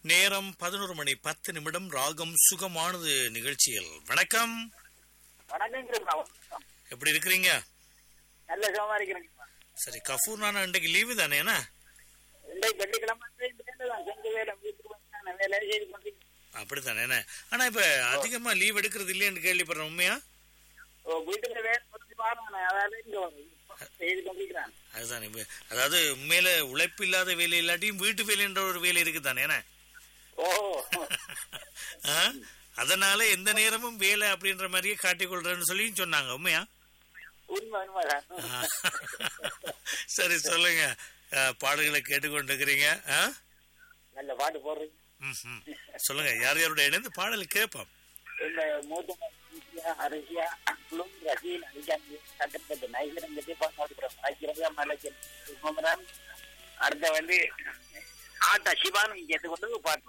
நேரம் பதினோரு மணி பத்து நிமிடம் ராகம் சுகமானது நிகழ்ச்சியில் வணக்கம் வணக்கங்கிறப்பா எப்படி இருக்கிறீங்க நல்ல சுகமா இருக்கிறேங்கப்பா சரி கஃபூர் நானா இன்றைக்கு லீவு தானே என்ன இன்றைக்கு வெள்ளிக்கிழமை தான் செஞ்ச வேலை வீட்டுக்கு வந்து நான் வேலை செய்து கொண்டிருக்கேன் அப்படித்தானே என்ன ஆனா இப்ப அதிகமா லீவ் எடுக்கிறது இல்லைன்னு கேள்விப்படுறேன் உண்மையா ஓ, வீட்டுல வேலை முடிச்சு பாருங்க அதாவது இங்க செய்து கொண்டிருக்கிறேன் அதுதான் இப்ப அதாவது உண்மையில உழைப்பு இல்லாத வேலை இல்லாட்டியும் வீட்டு வேலைன்ற ஒரு வேலை இருக்குதானே என்ன ஓ ஆ? அதனால எந்த நேரமும் வேலை அப்படின்ற மாதிரியே காட்டிக்கொள்றேன்னு சொல்லி சொன்னாங்க உண்மையா உண்மை உண்மைதான் ஆ. சரி சொல்லுங்க ஆ, பாடல்களை கேட்டுக்கொண்டிருக்கிறீங்க ஆ? நல்ல பாட்டு போடுறீங்க ம், ம். சொல்லுங்க யார் யாரோட இணைந்து பாடல் கேட்போம் இந்த மூத்த மனுஷியா, அரசியா அக்களும் ரசிகன் அலிகாந்தி சட்டப்பட்டு நைசரம் கட்டி பாடுறோம் ஐக்கிரதா மலைக்கு அடுத்த வந்து ஆட்டா சிவானு கேட்டுக்கொண்டு பாட்டு